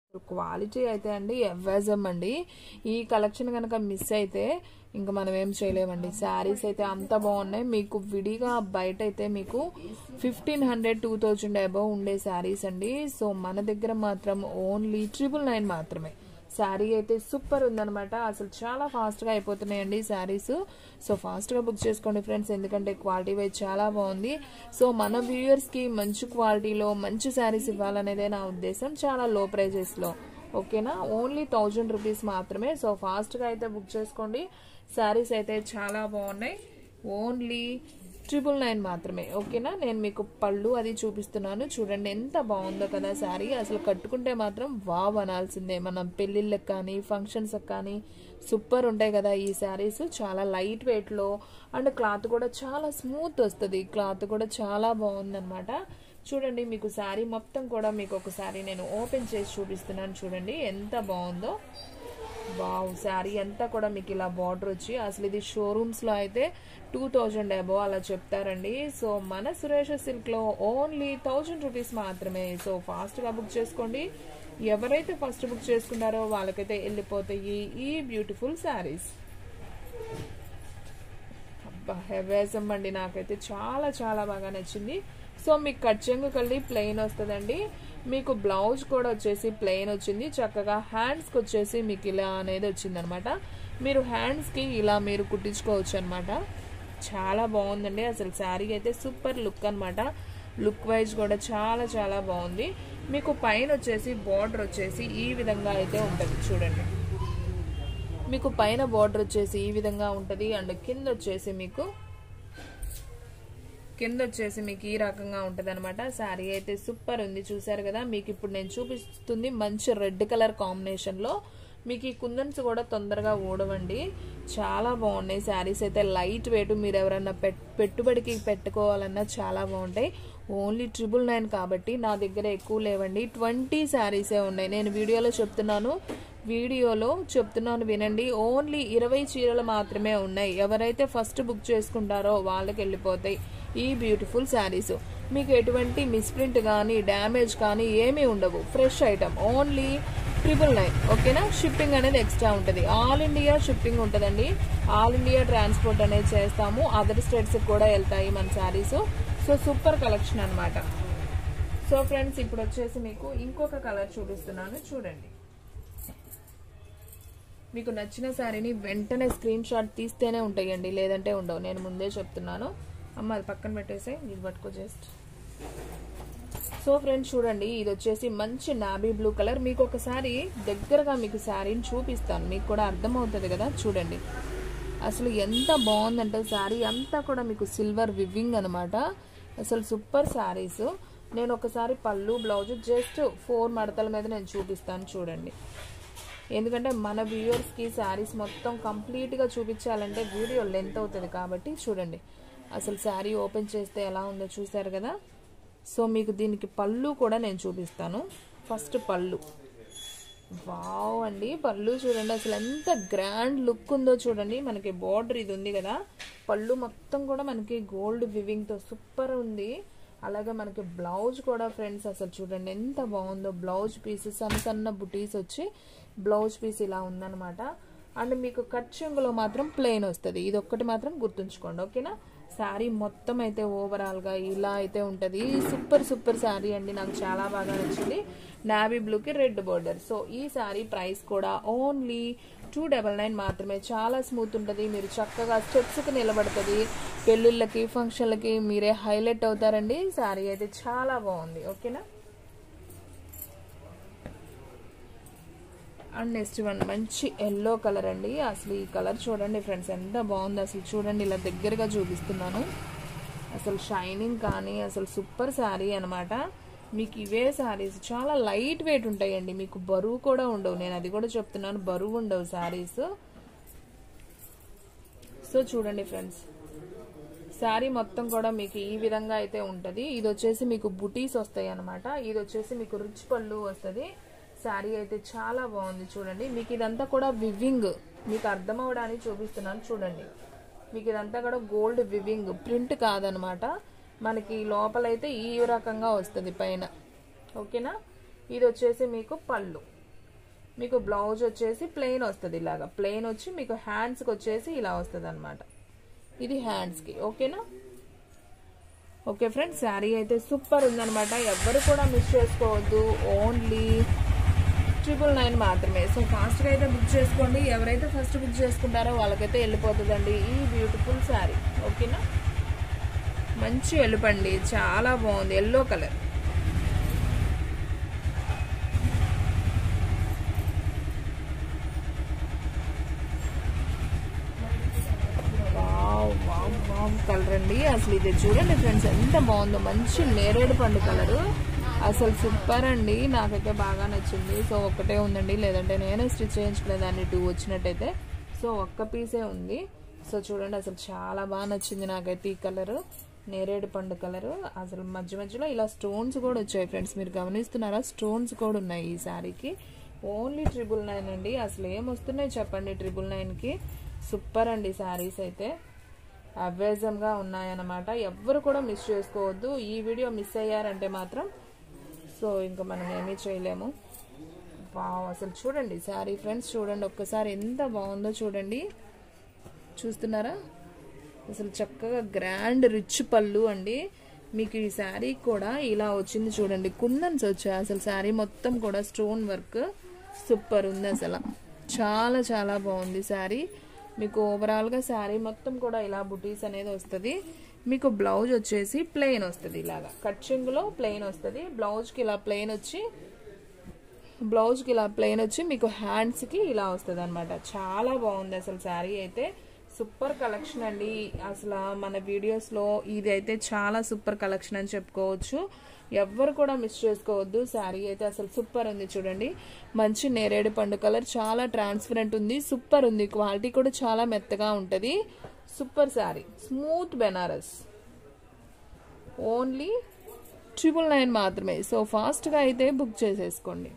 quality అయితే అండి ఎవ్వాజం అండి ఈ కలెక్షన్ కనుక మిస్ అయితే ఇంకా మనం ఏం చేయలేమండి శారీస్ అయితే అంత బాగున్నాయి మీకు విడిగా బయట అయితే మీకు fifteen hundred two thousand above ఉండే శారీస్ అండి సో మన దగ్గర మాత్రం ఓన్లీ ట్రిపుల్ నైన్ మాత్రమే శారీ అయితే సూపర్ ఉందనమాట అసలు చాలా ఫాస్ట్గా అయిపోతున్నాయండి శారీస్ సో ఫాస్ట్గా బుక్ చేసుకోండి ఫ్రెండ్స్ ఎందుకంటే క్వాలిటీ వైజ్ చాలా బాగుంది సో మన వ్యూయర్స్కి మంచి క్వాలిటీలో మంచి శారీస్ ఇవ్వాలనేదే నా ఉద్దేశం చాలా లో ప్రైజెస్లో ఓకేనా ఓన్లీ థౌజండ్ రూపీస్ మాత్రమే సో ఫాస్ట్గా అయితే బుక్ చేసుకోండి శారీస్ అయితే చాలా బాగున్నాయి ఓన్లీ ట్రిపుల్ నైన్ మాత్రమే ఓకేనా నేను మీకు పళ్ళు అది చూపిస్తున్నాను చూడండి ఎంత బాగుందో కదా శారీ అసలు కట్టుకుంటే మాత్రం వావ్ అనాల్సిందే మనం పెళ్ళిళ్ళకి కానీ ఫంక్షన్స్కి కానీ సూపర్ ఉంటాయి కదా ఈ శారీస్ చాలా లైట్ వెయిట్లో అండ్ క్లాత్ కూడా చాలా స్మూత్ వస్తుంది క్లాత్ కూడా చాలా బాగుందన్నమాట చూడండి మీకు శారీ మొత్తం కూడా మీకు ఒకసారి నేను ఓపెన్ చేసి చూపిస్తున్నాను చూడండి ఎంత బాగుందో వావ్ శారీ అంతా కూడా మీకు ఇలా బార్డర్ వచ్చి అసలు ఇది షోరూమ్స్లో అయితే టూ థౌజండ్ అబో అలా చెప్తారండి సో మన సురేష సిల్క్లో ఓన్లీ థౌజండ్ రూపీస్ మాత్రమే సో ఫాస్ట్గా బుక్ చేసుకోండి ఎవరైతే ఫస్ట్ బుక్ చేసుకున్నారో వాళ్ళకైతే వెళ్ళిపోతాయి ఈ బ్యూటిఫుల్ శారీస్ అబ్బా హెవేజం అండి నాకైతే చాలా చాలా బాగా నచ్చింది సో మీకు కచ్చంగు కళ్ళి ప్లెయిన్ వస్తుందండి మీకు బ్లౌజ్ కూడా వచ్చేసి ప్లెయిన్ వచ్చింది చక్కగా హ్యాండ్స్కి వచ్చేసి మీకు ఇలా అనేది వచ్చిందనమాట మీరు హ్యాండ్స్కి ఇలా మీరు కుట్టించుకోవచ్చు అనమాట చాలా బాగుందండి అసలు శారీ అయితే సూపర్ లుక్ అనమాట లుక్ వైజ్ కూడా చాలా చాలా బాగుంది మీకు పైన వచ్చేసి బార్డర్ వచ్చేసి ఈ విధంగా అయితే ఉంటుంది చూడండి మీకు పైన బార్డర్ వచ్చేసి ఈ విధంగా ఉంటుంది అండ్ కింద వచ్చేసి మీకు కింద వచ్చేసి మీకు ఈ రకంగా ఉంటుంది అనమాట శారీ అయితే సూపర్ ఉంది చూసారు కదా మీకు ఇప్పుడు నేను చూపిస్తుంది మంచి రెడ్ కలర్ కాంబినేషన్లో మీకు ఈ కుందన్స్ కూడా తొందరగా ఊడవండి చాలా బాగున్నాయి శారీస్ అయితే లైట్ వెయిట్ మీరు ఎవరన్నా పెట్టుబడికి పెట్టుకోవాలన్నా చాలా బాగుంటాయి ఓన్లీ ట్రిపుల్ నైన్ కాబట్టి నా దగ్గర ఎక్కువ లేవండి ట్వంటీ శారీసే ఉన్నాయి నేను వీడియోలో చెప్తున్నాను వీడియోలో చెప్తున్నాను వినండి ఓన్లీ ఇరవై చీరలు మాత్రమే ఉన్నాయి ఎవరైతే ఫస్ట్ బుక్ చేసుకుంటారో వాళ్ళకి వెళ్ళిపోతాయి ఈ బ్యూటిఫుల్ శారీస్ మీకు ఎటువంటి మిస్ప్రింట్ కానీ డ్యామేజ్ కానీ ఏమీ ఉండవు fresh item only triple nine ఓకేనా షిప్పింగ్ అనేది ఎక్స్ట్రా ఉంటుంది ఆల్ ఇండియా షిప్పింగ్ ఉంటుందండి ఆల్ ఇండియా ట్రాన్స్పోర్ట్ అనేది చేస్తాము అదర్ స్టేట్స్కి కూడా వెళ్తాయి మన శారీస్ సో సూపర్ కలెక్షన్ అనమాట సో ఫ్రెండ్స్ ఇప్పుడు వచ్చేసి మీకు ఇంకొక కలర్ చూపిస్తున్నాను చూడండి మీకు నచ్చిన శారీని వెంటనే స్క్రీన్ షాట్ తీస్తేనే ఉంటాయండి లేదంటే ఉండవు నేను ముందే చెప్తున్నాను అమ్మ అది పక్కన పెట్టేసే ఇది పట్టుకో జస్ట్ సో ఫ్రెండ్స్ చూడండి ఇది వచ్చేసి మంచి నాబీ బ్లూ కలర్ మీకు ఒకసారి దగ్గరగా మీకు శారీని చూపిస్తాను మీకు కూడా అర్థమవుతుంది కదా చూడండి అసలు ఎంత బాగుందంటే శారీ అంతా కూడా మీకు సిల్వర్ వివింగ్ అనమాట అసలు సూపర్ శారీస్ నేను ఒకసారి పళ్ళు బ్లౌజ్ జస్ట్ ఫోర్ మడతల మీద నేను చూపిస్తాను చూడండి ఎందుకంటే మన వ్యూవర్స్కి శారీస్ మొత్తం కంప్లీట్గా చూపించాలంటే వీడియో లెంత్ అవుతుంది కాబట్టి చూడండి అసలు శారీ ఓపెన్ చేస్తే ఎలా ఉందో చూసారు కదా సో మీకు దీనికి పళ్ళు కూడా నేను చూపిస్తాను ఫస్ట్ పళ్ళు వావ్ అండి పళ్ళు చూడండి అసలు ఎంత గ్రాండ్ లుక్ ఉందో చూడండి మనకి బార్డర్ ఇది ఉంది కదా పళ్ళు మొత్తం కూడా మనకి గోల్డ్ వివింగ్తో సూపర్ ఉంది అలాగే మనకి బ్లౌజ్ కూడా ఫ్రెండ్స్ అసలు చూడండి ఎంత బాగుందో బ్లౌజ్ పీస్ సన్న సన్న బుటీస్ వచ్చి బ్లౌజ్ పీస్ ఇలా ఉందన్నమాట అండ్ మీకు కట్ చెంగులో మాత్రం ప్లెయిన్ వస్తుంది ఇది ఒక్కటి మాత్రం గుర్తుంచుకోండి ఓకేనా శారీ మొత్తం అయితే ఓవరాల్గా ఇలా అయితే ఉంటుంది సూపర్ సూపర్ శారీ అండి నాకు చాలా బాగా నచ్చింది నావీ బ్లూకి రెడ్ బోర్డర్ సో ఈ శారీ ప్రైస్ కూడా ఓన్లీ టూ డబల్ నైన్ మాత్రమే చాలా స్మూత్ ఉంటుంది మీరు చక్కగా స్టెప్స్కి నిలబడుతుంది పెళ్ళిళ్ళకి ఫంక్షన్లకి మీరే హైలైట్ అవుతారండి శారీ అయితే చాలా బాగుంది ఓకేనా అండ్ నెక్స్ట్ వన్ మంచి ఎల్లో కలర్ అండి అసలు ఈ కలర్ చూడండి ఫ్రెండ్స్ ఎంత బాగుంది అసలు చూడండి ఇలా దగ్గరగా చూపిస్తున్నాను అసలు షైనింగ్ కానీ అసలు సూపర్ శారీ అనమాట మీకు ఇవే శారీస్ చాలా లైట్ వెయిట్ ఉంటాయండి మీకు బరువు కూడా ఉండవు నేను అది కూడా చెప్తున్నాను బరువు ఉండవు శారీస్ సో చూడండి ఫ్రెండ్స్ శారీ మొత్తం కూడా మీకు ఈ విధంగా అయితే ఉంటుంది ఇది వచ్చేసి మీకు బుటీస్ వస్తాయి అనమాట ఇది వచ్చేసి మీకు రిచ్ పళ్ళు వస్తుంది శారీ అయితే చాలా బాగుంది చూడండి మీకు ఇదంతా కూడా వివింగ్ మీకు అర్థం అవడానికి చూపిస్తున్నాను చూడండి మీకు ఇదంతా కూడా గోల్డ్ వివింగ్ ప్రింట్ కాదనమాట మనకి లోపలైతే ఈ రకంగా వస్తుంది పైన ఓకేనా ఇది వచ్చేసి మీకు పళ్ళు మీకు బ్లౌజ్ వచ్చేసి ప్లెయిన్ వస్తుంది ఇలాగా ప్లెయిన్ వచ్చి మీకు హ్యాండ్స్కి వచ్చేసి ఇలా వస్తుంది అనమాట ఇది హ్యాండ్స్కి ఓకేనా ఓకే ఫ్రెండ్స్ శారీ అయితే సూపర్ ఉందనమాట ఎవ్వరు కూడా మిస్ చేసుకోవద్దు ఓన్లీ ట్రిపుల్ నైన్ మాత్రమే సో ఫాస్ట్గా అయితే బుక్ చేసుకోండి ఎవరైతే ఫస్ట్ బుక్ చేసుకుంటారో వాళ్ళకైతే వెళ్ళిపోతుందండి ఈ బ్యూటిఫుల్ శారీ ఓకేనా మంచి ఎలుపండి చాలా బాగుంది yellow colour wow wow wow colour అండి అసలు ఇది చూడండి ఫ్రెండ్స్ ఎంత బాగుందో మంచి నేరేడు పండు కలరు అసలు సూపర్ అండి నాకైతే బాగా నచ్చింది సో ఒక్కటే ఉందండి లేదంటే నేనే స్టిచ్ చేయించుకునేదాన్ని టూ వచ్చినట్టయితే సో ఒక్క పీసే ఉంది సో చూడండి అసలు చాలా బాగా నచ్చింది నాకైతే ఈ కలరు నేరేడు పండు కలరు అసలు మధ్య మధ్యలో ఇలా స్టోన్స్ కూడా వచ్చాయి ఫ్రెండ్స్ మీరు గమనిస్తున్నారా స్టోన్స్ కూడా ఉన్నాయి ఈ శారీకి ఓన్లీ ట్రిపుల్ నైన్ అండి అసలు ఏం వస్తున్నాయి చెప్పండి ట్రిపుల్ నైన్కి సూపర్ అండి శారీస్ అయితే అవేజంగా ఉన్నాయన్నమాట ఎవ్వరు కూడా మిస్ చేసుకోవద్దు ఈ వీడియో మిస్ అయ్యారంటే మాత్రం సో ఇంకా మనం ఏమీ చేయలేము వావ్ అసలు చూడండి శారీ ఫ్రెండ్స్ చూడండి ఒక్కసారి ఎంత బాగుందో చూడండి చూస్తున్నారా అసలు చక్కగా గ్రాండ్ రిచ్ పళ్ళు అండి మీకు ఈ శారీ కూడా ఇలా వచ్చింది చూడండి కుందన్స్ వచ్చాయి అసలు శారీ మొత్తం కూడా స్టోన్ వర్క్ సూపర్ ఉంది అసలు చాలా చాలా బాగుంది శారీ మీకు ఓవరాల్గా శారీ మొత్తం కూడా ఇలా బుటీస్ అనేది వస్తుంది మీకు బ్లౌజ్ వచ్చేసి ప్లెయిన్ వస్తుంది ఇలాగా కట్చింగ్లో ప్లెయిన్ వస్తుంది బ్లౌజ్కి ఇలా ప్లెయిన్ వచ్చి బ్లౌజ్కి ఇలా ప్లెయిన్ వచ్చి మీకు హ్యాండ్స్కి ఇలా వస్తుంది అనమాట చాలా బాగుంది అసలు శారీ అయితే సూపర్ కలెక్షన్ అండి అసలు మన వీడియోస్లో ఇది అయితే చాలా సూపర్ కలెక్షన్ అని చెప్పుకోవచ్చు ఎవ్వరు కూడా మిస్ చేసుకోవద్దు శారీ అయితే అసలు సూపర్ ఉంది చూడండి మంచి నేరేడు పండు కలర్ చాలా ట్రాన్స్పరెంట్ ఉంది సూపర్ ఉంది క్వాలిటీ కూడా చాలా మెత్తగా ఉంటుంది super sari smooth Banaras only triple nine మాత్రమే సో ఫాస్ట్గా అయితే బుక్ చేసేసుకోండి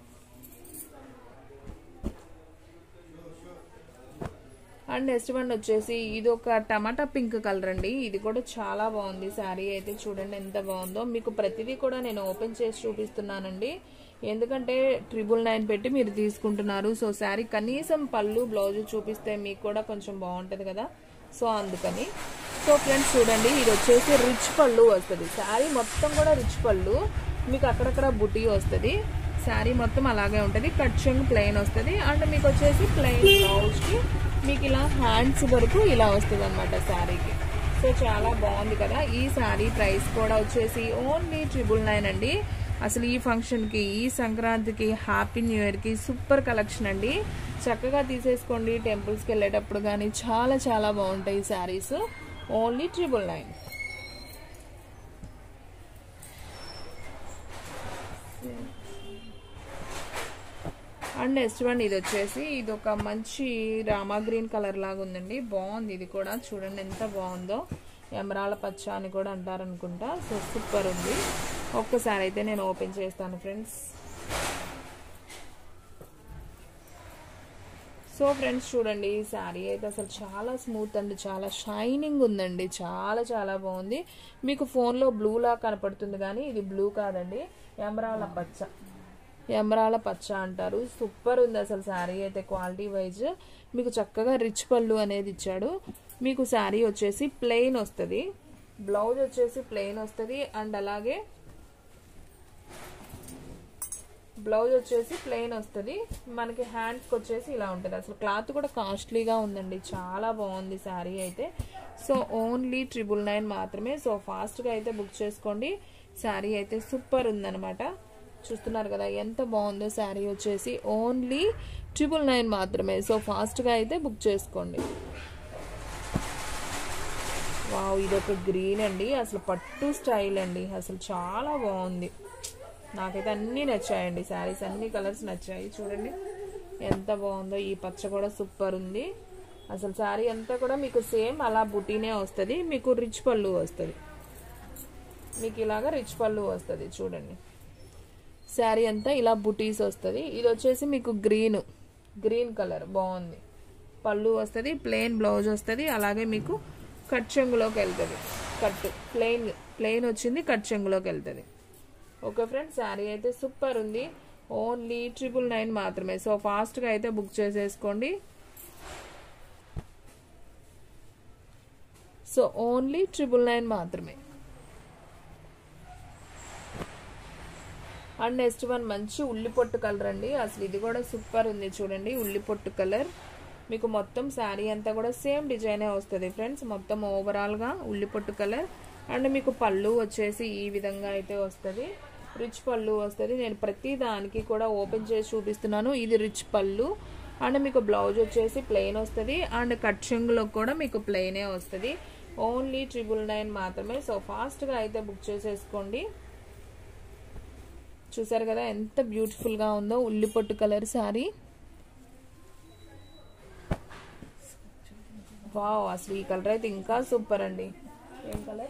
అండ్ నెక్స్ట్ వన్ వచ్చేసి ఇది ఒక టమాటా పింక్ కలర్ అండి ఇది కూడా చాలా బాగుంది శారీ అయితే చూడండి ఎంత బాగుందో మీకు ప్రతిదీ కూడా నేను ఓపెన్ చేసి చూపిస్తున్నానండి ఎందుకంటే ట్రిపుల్ నైన్ పెట్టి మీరు తీసుకుంటున్నారు సో శారీ కనీసం పళ్ళు బ్లౌజ్ చూపిస్తే మీకు కూడా కొంచెం బాగుంటుంది కదా సో అందుకని సో ఫ్రెండ్స్ చూడండి ఇది వచ్చేసి రిచ్ పళ్ళు వస్తుంది శారీ మొత్తం కూడా రిచ్ పళ్ళు మీకు అక్కడక్కడ బుటీ వస్తుంది శారీ మొత్తం అలాగే ఉంటుంది కట్ చెంగ్ ప్లెయిన్ వస్తుంది అండ్ మీకు వచ్చేసి ప్లెయిన్ బ్లౌజ్కి మీకు ఇలా హ్యాండ్స్ వరకు ఇలా వస్తుంది అనమాట శారీకి సో చాలా బాగుంది కదా ఈ శారీ ప్రైస్ కూడా వచ్చేసి ఓన్లీ ట్రిపుల్ నైన్ అండి అసలు ఈ ఫంక్షన్కి ఈ సంక్రాంతికి హ్యాపీ న్యూ ఇయర్కి సూపర్ కలెక్షన్ అండి చక్కగా తీసేసుకోండి టెంపుల్స్కి వెళ్ళేటప్పుడు కానీ చాలా చాలా బాగుంటాయి ఈ saris only triple nine and next one ఇది వచ్చేసి ఇది ఒక మంచి రామా గ్రీన్ కలర్ లాగా ఉందండి బాగుంది ఇది కూడా చూడండి ఎంత బాగుందో ఎమరాల పచ్చ అని కూడా అంటారు అనుకుంటా సో సూపర్ ఉంది ఒక్కసారి అయితే నేను ఓపెన్ చేస్తాను ఫ్రెండ్స్ సో ఫ్రెండ్స్ చూడండి ఈ శారీ అయితే అసలు చాలా స్మూత్ అండి చాలా షైనింగ్ ఉందండి చాలా చాలా బాగుంది మీకు ఫోన్లో బ్లూలా కనపడుతుంది కానీ ఇది బ్లూ కాదండి ఎమరాల పచ్చ ఎమరాల పచ్చ అంటారు సూపర్ ఉంది అసలు శారీ అయితే క్వాలిటీ వైజ్ మీకు చక్కగా రిచ్ పళ్ళు అనేది ఇచ్చాడు మీకు శారీ వచ్చేసి ప్లెయిన్ వస్తుంది బ్లౌజ్ వచ్చేసి ప్లెయిన్ వస్తుంది అండ్ అలాగే బ్లౌజ్ వచ్చేసి ప్లెయిన్ వస్తుంది మనకి హ్యాండ్స్కి వచ్చేసి ఇలా ఉంటుంది అసలు క్లాత్ కూడా కాస్ట్లీగా ఉందండి చాలా బాగుంది శారీ అయితే సో ఓన్లీ ట్రిపుల్ నైన్ మాత్రమే సో ఫాస్ట్గా అయితే బుక్ చేసుకోండి శారీ అయితే సూపర్ ఉందనమాట చూస్తున్నారు కదా ఎంత బాగుందో శారీ వచ్చేసి ఓన్లీ ట్రిపుల్ నైన్ మాత్రమే సో ఫాస్ట్గా అయితే బుక్ చేసుకోండి వావ్ ఇది ఒక గ్రీన్ అండి అసలు పట్టు స్టైల్ అండి అసలు చాలా బాగుంది నాకైతే అన్నీ నచ్చాయండి శారీస్ అన్ని కలర్స్ నచ్చాయి చూడండి ఎంత బాగుందో ఈ పచ్చ కూడా సూపర్ ఉంది అసలు శారీ అంతా కూడా మీకు సేమ్ అలా బుటీనే వస్తుంది మీకు రిచ్ పళ్ళు వస్తుంది మీకు ఇలాగా రిచ్ పళ్ళు వస్తుంది చూడండి శారీ అంతా ఇలా బుటీస్ వస్తుంది ఇది వచ్చేసి మీకు గ్రీన్ గ్రీన్ కలర్ బాగుంది పళ్ళు వస్తుంది ప్లెయిన్ బ్లౌజ్ వస్తుంది అలాగే మీకు కట్ చెంగులోకి వెళ్తుంది కట్ ప్లెయిన్ ప్లెయిన్ వచ్చింది కట్ చెంగులోకి వెళ్తుంది ఓకే ఫ్రెండ్స్ శారీ అయితే సూపర్ ఉంది ఓన్లీ ట్రిపుల్ నైన్ మాత్రమే సో ఫాస్ట్గా అయితే బుక్ చేసేసుకోండి సో ఓన్లీ ట్రిపుల్ నైన్ మాత్రమే అండ్ నెక్స్ట్ వన్ మంచి ఉల్లి పొట్టు కలర్ అండి అసలు ఇది కూడా సూపర్ ఉంది చూడండి ఉల్లి పొట్టు కలర్ మీకు మొత్తం శారీ అంతా కూడా సేమ్ డిజైనే వస్తుంది ఫ్రెండ్స్ మొత్తం ఓవరాల్గా ఉల్లి పొట్టు కలర్ అండ్ మీకు పళ్ళు వచ్చేసి ఈ విధంగా అయితే వస్తుంది రిచ్ పళ్ళు వస్తుంది నేను ప్రతి దానికి కూడా ఓపెన్ చేసి చూపిస్తున్నాను ఇది రిచ్ పళ్ళు అండ్ మీకు బ్లౌజ్ వచ్చేసి ప్లెయిన్ వస్తుంది అండ్ కట్ చెంగులో కూడా మీకు ప్లెయినే వస్తుంది ఓన్లీ ట్రిపుల్ నైన్ మాత్రమే సో ఫాస్ట్గా అయితే బుక్ చేసేసుకోండి చూసారు కదా ఎంత బ్యూటిఫుల్గా ఉందో ఉల్లి పొట్టు కలర్ శారీ వావ్ అసలు ఈ కలర్ అయితే ఇంకా సూపర్ అండి ఏం కలర్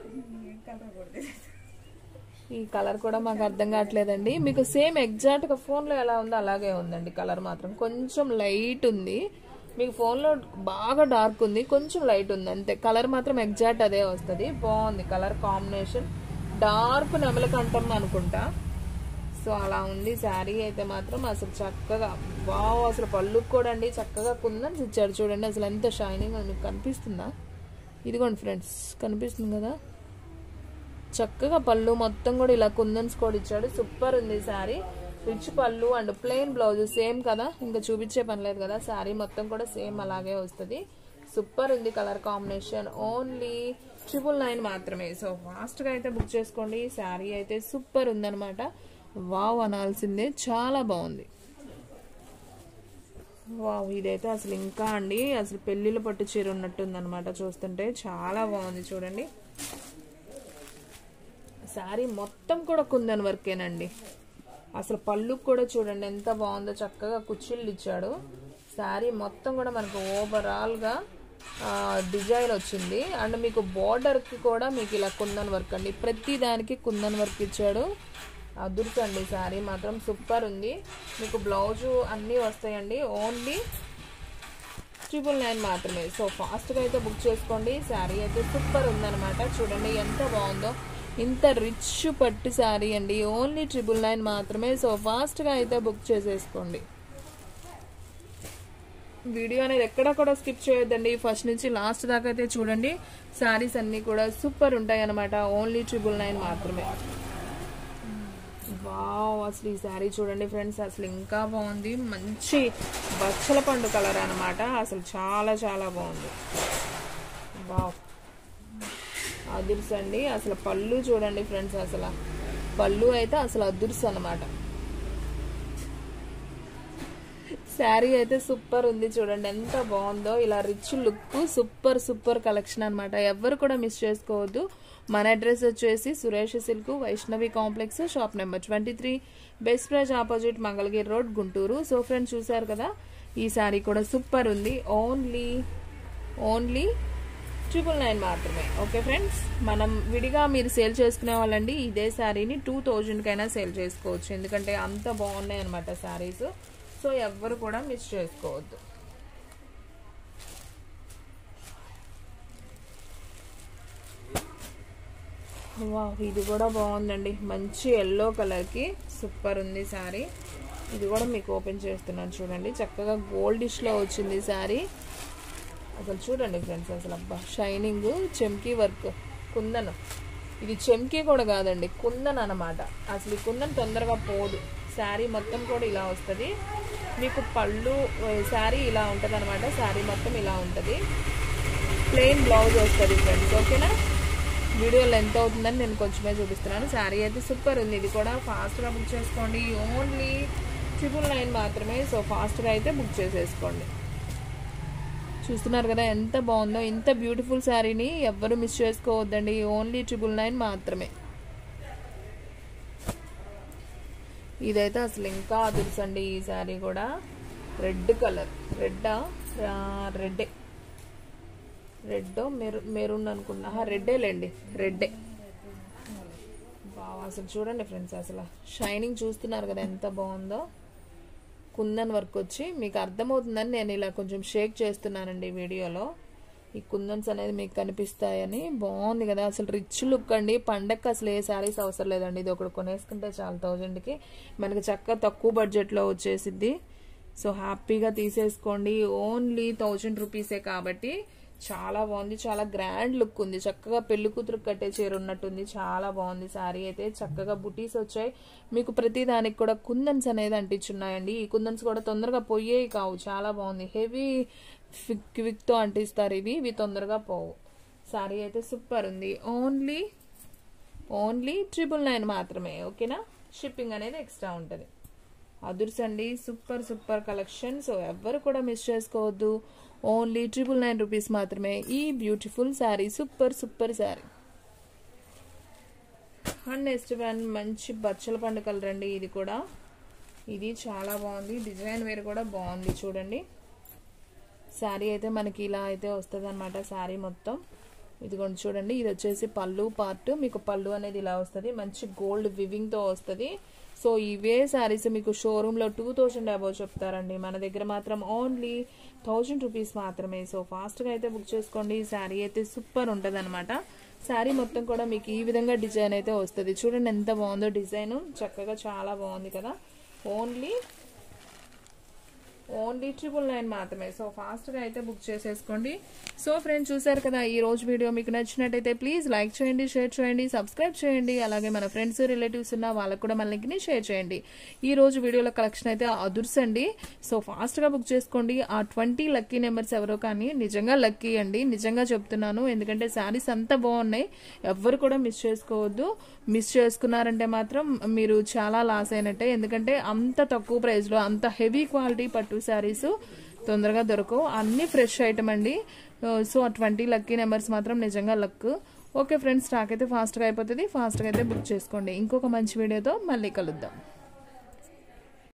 ఈ కలర్ కూడా మాకు అర్థం కావట్లేదండి మీకు సేమ్ ఎగ్జాక్ట్ గా ఫోన్ లో ఎలా ఉందో అలాగే ఉందండి కలర్ మాత్రం కొంచెం లైట్ ఉంది మీకు ఫోన్ లో బాగా డార్క్ ఉంది కొంచెం లైట్ ఉంది అంతే కలర్ మాత్రం ఎగ్జాక్ట్ అదే వస్తుంది బాగుంది కలర్ కాంబినేషన్ డార్క్ నెమలకంఠం అనుకుంటా సో అలా ఉంది శారీ అయితే మాత్రం అసలు చక్కగా వావ్ అసలు పళ్ళు కూడా అండి చక్కగా కుందని ఇచ్చాడు చూడండి అసలు ఎంత షైనింగ్ మీకు కనిపిస్తుందా ఇదిగోండి ఫ్రెండ్స్ కనిపిస్తుంది కదా చక్కగా పళ్ళు మొత్తం కూడా ఇలా కుందన్స్ కూడా ఇచ్చాడు సూపర్ ఉంది శారీ రిచ్ పళ్ళు అండ్ ప్లెయిన్ బ్లౌజ్ సేమ్ కదా ఇంకా చూపించే పని లేదు కదా శారీ మొత్తం కూడా సేమ్ అలాగే వస్తుంది సూపర్ ఉంది colour combination only triple nine మాత్రమే సో ఫాస్ట్గా అయితే బుక్ చేసుకోండి శారీ అయితే సూపర్ ఉందన్నమాట వావ్ అనాల్సిందే చాలా బాగుంది వావ్ ఇదైతే అసలు ఇంకా అండి అసలు పెళ్లిలో పట్టు చీర ఉన్నట్టుంది అనమాట చూస్తుంటే చాలా బాగుంది చూడండి శారీ మొత్తం కూడా కుందన్ వర్కేనండి అసలు పళ్ళు కూడా చూడండి ఎంత బాగుందో చక్కగా కుచ్చిళ్ళు ఇచ్చాడు శారీ మొత్తం కూడా మనకు ఓవరాల్గా డిజైన్ వచ్చింది అండ్ మీకు బార్డర్కి కూడా మీకు ఇలా కుందన్ వర్క్ అండి ప్రతి దానికి కుందన్ వర్క్ ఇచ్చాడు అదుర్సండి శారీ మాత్రం సూపర్ ఉంది మీకు బ్లౌజు అన్నీ వస్తాయండి ఓన్లీ ట్రిపుల్ నైన్ మాత్రమే సో ఫాస్ట్గా అయితే బుక్ చేసుకోండి శారీ అయితే సూపర్ ఉందన్నమాట చూడండి ఎంత బాగుందో ఇంత రిచ్ పట్టు శారీ అండి ఓన్లీ ట్రిపుల్ నైన్ మాత్రమే సో ఫాస్ట్గా అయితే బుక్ చేసేసుకోండి వీడియో అనేది ఎక్కడ కూడా స్కిప్ చేయొద్దండి ఫస్ట్ నుంచి లాస్ట్ దాకా అయితే చూడండి శారీస్ అన్నీ కూడా సూపర్ ఉంటాయి అనమాట ఓన్లీ ట్రిపుల్ నైన్ మాత్రమే వావ్ అసలు ఈ శారీ చూడండి ఫ్రెండ్స్ అసలు ఇంకా బాగుంది మంచి బచ్చల పండు కలర్ అనమాట అసలు చాలా చాలా బాగుంది వావ్ అదుర్స్ అండి అసలు పళ్ళు చూడండి ఫ్రెండ్స్ అసలు పళ్ళు అయితే అసలు అదుర్స్ అనమాట శారీ అయితే సూపర్ ఉంది చూడండి ఎంత బాగుందో ఇలా rich look super super collection అనమాట ఎవరు కూడా మిస్ చేసుకోవద్దు మన అడ్రస్ వచ్చేసి Suresh silk Vaishnavi complex shop number twenty three best price opposite Mangalagiri road Guntur so friends చూసారు కదా ఈ శారీ కూడా సూపర్ ఉంది ఓన్లీ ఓన్లీ ట్రిపుల్ నైన్ మాత్రమే ఓకే ఫ్రెండ్స్ మనం విడిగా మీరు సేల్ చేసుకునే వాళ్ళండి ఇదే శారీని టూ థౌజండ్కైనా సేల్ చేసుకోవచ్చు ఎందుకంటే అంత బాగున్నాయి అనమాట శారీస్ సో ఎవ్వరు కూడా మిస్ చేసుకోవద్దు వావ్ ఇది కూడా బాగుందండి మంచి ఎల్లో కలర్కి సూపర్ ఉంది శారీ ఇది కూడా మీకు ఓపెన్ చేస్తున్నాను చూడండి చక్కగా గోల్డిష్లో వచ్చింది శారీ అసలు చూడండి ఫ్రెండ్స్ అసలు అబ్బా షైనింగ్ చెమ్కీ వర్క్ కుందన్ ఇది చెమ్కీ కూడా కాదండి కుందన్ అనమాట అసలు ఈ కుందన్ తొందరగా పోదు శారీ మొత్తం కూడా ఇలా వస్తుంది మీకు పళ్ళు శారీ ఇలా ఉంటుంది అనమాట శారీ మొత్తం ఇలా ఉంటుంది ప్లెయిన్ బ్లౌజ్ వస్తుంది ఫ్రెండ్స్ ఓకేనా వీడియోలో ఎంత అవుతుందని నేను కొంచెమే చూపిస్తున్నాను శారీ అయితే సూపర్ ఉంది ఇది కూడా ఫాస్ట్గా బుక్ చేసుకోండి ఓన్లీ ట్రిపుల్ నైన్ మాత్రమే సో ఫాస్ట్గా అయితే బుక్ చేసేసుకోండి చూస్తున్నారు కదా ఎంత బాగుందో ఇంత బ్యూటిఫుల్ శారీని ఎవ్వరు మిస్ చేసుకోవద్దండి ఓన్లీ ట్రిపుల్ నైన్ మాత్రమే ఇదైతే అసలు ఇంకా తెలుసండి ఈ శారీ కూడా రెడ్ కలర్ రెడ్డా రెడ్డే రెడ్ మెరు మెరూన్ అనుకున్నా రెడ్డేలేండి రెడ్డే బాగా అసలు చూడండి ఫ్రెండ్స్ అసలు షైనింగ్ చూస్తున్నారు కదా ఎంత బాగుందో కుందన్ వర్క్ వచ్చి మీకు అర్థమవుతుందని నేను ఇలా కొంచెం షేక్ చేస్తున్నానండి వీడియోలో ఈ కుందన్స్ అనేది మీకు కనిపిస్తాయని బాగుంది కదా అసలు రిచ్ లుక్ అండి పండగకి అసలు ఏ శారీస్ అవసరం లేదండి ఇది ఒకటి కొనేసుకుంటే చాలా థౌజండ్కి మనకి చక్కగా తక్కువ బడ్జెట్లో వచ్చేసిద్ది సో హ్యాపీగా తీసేసుకోండి ఓన్లీ థౌజండ్ రూపీసే కాబట్టి చాలా బాగుంది చాలా గ్రాండ్ లుక్ ఉంది చక్కగా పెళ్లి కూతురు కట్టే చీర ఉన్నట్టుంది చాలా బాగుంది శారీ అయితే చక్కగా బుటీస్ వచ్చాయి మీకు ప్రతి దానికి కూడా కుందన్స్ అనేది అంటించున్నాయండి ఈ కుందన్స్ కూడా తొందరగా పోయేవి కావు చాలా బాగుంది హెవీ క్విక్తో అంటిస్తారు ఇవి ఇవి తొందరగా పోవు శారీ అయితే సూపర్ ఉంది ఓన్లీ ఓన్లీ ట్రిపుల్ నైన్ మాత్రమే ఓకేనా షిప్పింగ్ అనేది ఎక్స్ట్రా ఉంటుంది అదుర్స్ అండి సూపర్ సూపర్ కలెక్షన్ సో ఎవ్వరు కూడా మిస్ చేసుకోవద్దు ఓన్లీ ట్రిపుల్ నైన్ రూపీస్ మాత్రమే ఈ beautiful sari super super sari and next one మంచి బచ్చల పండు కలర్ అండి ఇది కూడా ఇది చాలా బాగుంది డిజైన్ వేరు కూడా బాగుంది చూడండి శారీ అయితే మనకి ఇలా అయితే వస్తుంది అనమాట శారీ మొత్తం ఇదిగోండి చూడండి ఇది వచ్చేసి పళ్ళు పార్ట్ మీకు పళ్ళు అనేది ఇలా వస్తుంది మంచి గోల్డ్ వివింగ్తో వస్తుంది సో ఇవే శారీస్ మీకు షోరూంలో టూ థౌజండ్ అబౌవ్ చెప్తారండి మన దగ్గర మాత్రం ఓన్లీ థౌజండ్ రూపీస్ మాత్రమే సో ఫాస్ట్గా అయితే బుక్ చేసుకోండి శారీ అయితే సూపర్ ఉంటుంది అనమాట శారీ మొత్తం కూడా మీకు ఈ విధంగా డిజైన్ అయితే వస్తుంది చూడండి ఎంత బాగుందో డిజైన్ చక్కగా చాలా బాగుంది కదా ఓన్లీ ఓన్లీ ట్రిపుల్ నైన్ మాత్రమే సో ఫాస్ట్గా అయితే బుక్ చేసేసుకోండి సో ఫ్రెండ్స్ చూసారు కదా ఈ రోజు వీడియో మీకు నచ్చినట్టయితే ప్లీజ్ లైక్ చేయండి షేర్ చేయండి సబ్స్క్రైబ్ చేయండి అలాగే మన ఫ్రెండ్స్ రిలేటివ్స్ ఉన్న వాళ్ళకు కూడా మన లింక్ని షేర్ చేయండి ఈ రోజు వీడియోలో కలెక్షన్ అయితే అదుర్స్ అండి సో ఫాస్ట్గా బుక్ చేసుకోండి ఆ ట్వంటీ లక్కీ నెంబర్స్ ఎవరో కానీ నిజంగా లక్కీ అండి నిజంగా చెప్తున్నాను ఎందుకంటే శారీస్ అంత బాగున్నాయి ఎవ్వరు కూడా మిస్ చేసుకోవద్దు మిస్ చేసుకున్నారంటే మాత్రం మీరు చాలా లాస్ అయినట్టే ఎందుకంటే అంత తక్కువ ప్రైస్లో అంత హెవీ క్వాలిటీ పట్టు శారీస్ తొందరగా దొరకవు అన్ని ఫ్రెష్ ఐటమ్ అండి సో ఆ ట్వంటీ లక్కీ నెంబర్స్ మాత్రం నిజంగా లక్ ఓకే ఫ్రెండ్స్ స్టాక్ అయితే ఫాస్ట్గా అయిపోతుంది ఫాస్ట్గా అయితే బుక్ చేసుకోండి ఇంకొక మంచి వీడియోతో మళ్ళీ కలుద్దాం